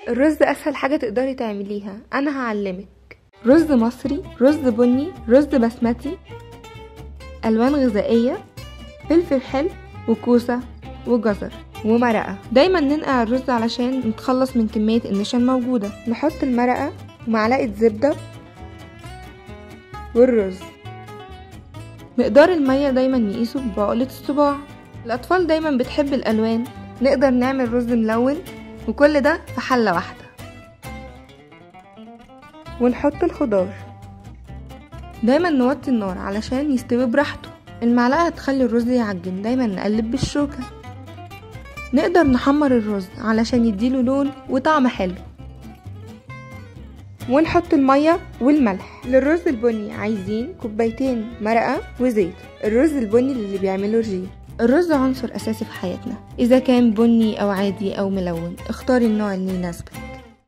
الرز اسهل حاجة تقدري تعمليها انا هعلمك رز مصري رز بني رز بسمتي الوان غذائية فلفل حلو وكوسة وجزر ومرقة دايما ننقع الرز علشان نتخلص من كمية النشا الموجودة نحط المرقة ومعلقة زبدة والرز مقدار المية دايما نقيسه بعقلة الصباع الأطفال دايما بتحب الألوان نقدر نعمل رز ملون وكل ده في حلة واحدة ونحط الخضار دايما نوطي النار علشان يستوي براحته المعلقة هتخلي الرز يعجن دايما نقلب بالشوكة نقدر نحمر الرز علشان يديله لون وطعم حلو ونحط المية والملح للرز البني عايزين كوبايتين مرقة وزيت الرز البني اللي بيعمله رجيم الرز عنصر أساسي في حياتنا إذا كان بني أو عادي أو ملون اختاري النوع اللي يناسبك